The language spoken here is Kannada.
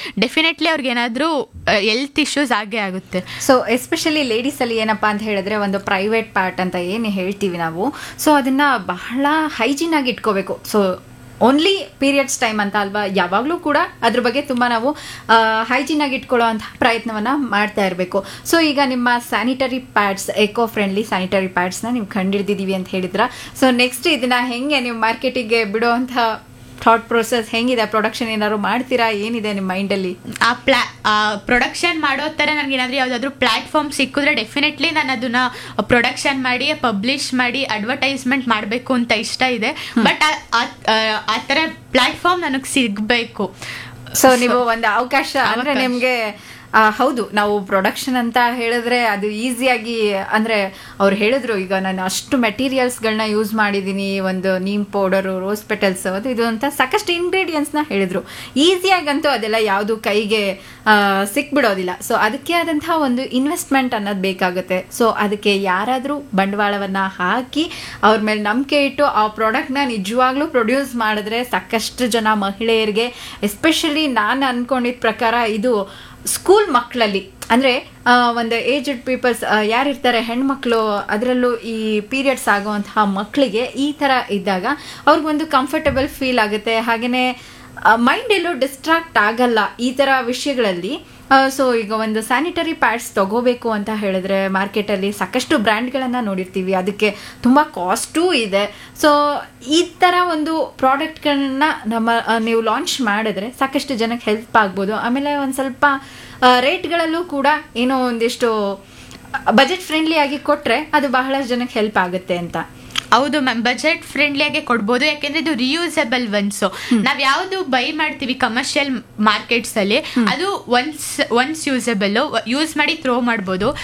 ಡೆಫಿನೆಟ್ಲಿ ಅವ್ರಿಗೆ ಏನಾದರೂ ಹೆಲ್ತ್ ಇಶ್ಯೂಸ್ ಆಗೇ ಆಗುತ್ತೆ ಸೊ ಎಸ್ಪೆಷಲಿ ಲೇಡೀಸ್ ಅಲ್ಲಿ ಏನಪ್ಪಾ ಅಂತ ಹೇಳಿದ್ರೆ ಒಂದು ಪ್ರೈವೇಟ್ ಪಾರ್ಟ್ ಅಂತ ಏನು ಹೇಳ್ತೀವಿ ನಾವು ಸೊ ಅದನ್ನ ಬಹಳ ಹೈಜೀನ್ ಆಗಿ ಇಟ್ಕೋಬೇಕು ಸೊ ಓನ್ಲಿ ಪೀರಿಯಡ್ಸ್ ಟೈಮ್ ಅಂತ ಅಲ್ವಾ ಯಾವಾಗಲೂ ಕೂಡ ಅದ್ರ ಬಗ್ಗೆ ತುಂಬ ನಾವು ಹೈಜೀನ್ ಆಗಿ ಇಟ್ಕೊಳ್ಳೋ ಅಂತಹ ಪ್ರಯತ್ನವನ್ನ ಮಾಡ್ತಾ ಇರಬೇಕು ಸೊ ಈಗ ನಿಮ್ಮ sanitary pads eco friendly sanitary ಪ್ಯಾಡ್ಸ್ನ ನೀವು ಕಂಡಿಡ್ದಿದ್ದೀವಿ ಅಂತ ಹೇಳಿದ್ರ ಸೊ ನೆಕ್ಸ್ಟ್ ಇದನ್ನ ಹೆಂಗೆ ನೀವು ಮಾರ್ಕೆಟಿಗೆ ಬಿಡುವಂಥ ಥಾಟ್ ಪ್ರೊಸೆಸ್ ಹೆಂಗಿದೆ ಪ್ರೊಡಕ್ಷನ್ ಏನಾದ್ರು ಮಾಡ್ತೀರಾ ಏನಿದೆ ನಿಮ್ಮ ಮೈಂಡಲ್ಲಿ ಆ ಪ್ಲಾ ಪ್ರೊಡಕ್ಷನ್ ಮಾಡೋ ಥರ ನನಗೆ ಏನಾದರೂ ಯಾವುದಾದ್ರೂ ಪ್ಲ್ಯಾಟ್ಫಾರ್ಮ್ ಸಿಕ್ಕಿದ್ರೆ ಡೆಫಿನೆಟ್ಲಿ ನಾನು ಅದನ್ನ ಪ್ರೊಡಕ್ಷನ್ ಮಾಡಿ ಪಬ್ಲಿಷ್ ಮಾಡಿ ಅಡ್ವರ್ಟೈಸ್ಮೆಂಟ್ ಮಾಡಬೇಕು ಅಂತ ಇಷ್ಟ ಇದೆ ಬಟ್ ಆ ಥರ ಪ್ಲ್ಯಾಟ್ಫಾರ್ಮ್ ನನಗೆ ಸಿಗಬೇಕು ಸೊ ನೀವು ಒಂದು ಅವಕಾಶ ಅಂದ್ರೆ ಅವಕಾಶ. ನಿಮ್ಗೆ ಆ, ಹೌದು ನಾವು ಪ್ರೊಡಕ್ಷನ್ ಅಂತ ಹೇಳಿದ್ರೆ ಅದು ಈಸಿಯಾಗಿ ಅಂದ್ರೆ ಅವ್ರು ಹೇಳಿದ್ರು ಈಗ ನಾನು ಅಷ್ಟು ಮೆಟೀರಿಯಲ್ಸ್ಗಳನ್ನ ಯೂಸ್ ಮಾಡಿದ್ದೀನಿ ಒಂದು ನೀಮ್ ಪೌಡರು ರೋಸ್ ಪೆಟಲ್ಸ್ ಅದು ಇದು ಅಂತ ಸಾಕಷ್ಟು ಇಂಗ್ರೀಡಿಯೆಂಟ್ಸ್ನ ಹೇಳಿದ್ರು ಈಸಿಯಾಗಂತೂ ಅದೆಲ್ಲ ಯಾವುದು ಕೈಗೆ ಆ, ಸಿಕ್ಬಿಡೋದಿಲ್ಲ ಸೊ ಅದಕ್ಕೆ ಆದಂತಹ ಒಂದು ಇನ್ವೆಸ್ಟ್ಮೆಂಟ್ ಅನ್ನೋದು ಬೇಕಾಗುತ್ತೆ ಸೊ ಅದಕ್ಕೆ ಯಾರಾದರೂ ಬಂಡವಾಳವನ್ನ ಹಾಕಿ ಅವ್ರ ಮೇಲೆ ನಂಬಿಕೆ ಇಟ್ಟು ಆ ಪ್ರಾಡಕ್ಟ್ನ ನಿಜವಾಗ್ಲೂ ಪ್ರೊಡ್ಯೂಸ್ ಮಾಡಿದ್ರೆ ಸಾಕಷ್ಟು ಜನ ಮಹಿಳೆಯರಿಗೆ ಎಸ್ಪೆಷಲಿ ನಾನು ಅನ್ಕೊಂಡಿದ್ದ ಪ್ರಕಾರ ಇದು ಸ್ಕೂಲ್ ಮಕ್ಕಳಲ್ಲಿ ಅಂದರೆ ಒಂದು ಏಜ್ಡ್ ಪೀಪಲ್ಸ್ ಯಾರಿರ್ತಾರೆ ಹೆಣ್ಮಕ್ಳು ಅದರಲ್ಲೂ ಈ ಪೀರಿಯಡ್ಸ್ ಆಗುವಂತಹ ಮಕ್ಕಳಿಗೆ ಈ ಥರ ಇದ್ದಾಗ ಅವ್ರಿಗೊಂದು ಕಂಫರ್ಟಬಲ್ ಫೀಲ್ ಆಗುತ್ತೆ ಹಾಗೆಯೇ ಮೈಂಡ್ ಎಲ್ಲೂ ಡಿಸ್ಟ್ರಾಕ್ಟ್ ಆಗಲ್ಲ ಈ ಥರ ವಿಷಯಗಳಲ್ಲಿ ಸೊ ಈಗ ಒಂದು ಸ್ಯಾನಿಟರಿ ಪ್ಯಾಡ್ಸ್ ತಗೋಬೇಕು ಅಂತ ಹೇಳಿದ್ರೆ ಮಾರ್ಕೆಟಲ್ಲಿ ಸಾಕಷ್ಟು ಬ್ರ್ಯಾಂಡ್ಗಳನ್ನು ನೋಡಿರ್ತೀವಿ ಅದಕ್ಕೆ ತುಂಬ ಕಾಸ್ಟೂ ಇದೆ ಸೊ ಈ ಥರ ಒಂದು ಪ್ರಾಡಕ್ಟ್ಗಳನ್ನ ನಮ್ಮ ಆ, ನೀವು ಲಾಂಚ್ ಮಾಡಿದ್ರೆ ಸಾಕಷ್ಟು ಜನಕ್ಕೆ ಹೆಲ್ಪ್ ಆಗ್ಬೋದು ಆಮೇಲೆ ಒಂದು ಸ್ವಲ್ಪ ರೇಟ್ಗಳಲ್ಲೂ ಕೂಡ ಏನೋ ಒಂದಿಷ್ಟು ಬಜೆಟ್ ಫ್ರೆಂಡ್ಲಿ ಆಗಿ ಕೊಟ್ಟರೆ ಅದು ಬಹಳಷ್ಟು ಜನಕ್ಕೆ ಹೆಲ್ಪ್ ಆಗುತ್ತೆ ಅಂತ ಹೌದು ಮ್ಯಾಮ್ ಬಜೆಟ್ ಫ್ರೆಂಡ್ಲಿಯಾಗೆ ಕೊಡ್ಬೋದು ಯಾಕೆಂದ್ರೆ ಇದು ರಿಯೂಸಬಲ್ ಒನ್ಸು ನಾವ್ ಯಾವ್ದು ಬೈ ಮಾಡ್ತೀವಿ ಕಮರ್ಷಿಯಲ್ ಮಾರ್ಕೆಟ್ಸ್ ಅಲ್ಲಿ ಅದು ಒನ್ಸ್ ಒನ್ಸ್ ಯೂಸಬಲ್ ಯೂಸ್ ಮಾಡಿ ಥ್ರೋ ಮಾಡ್ಬೋದು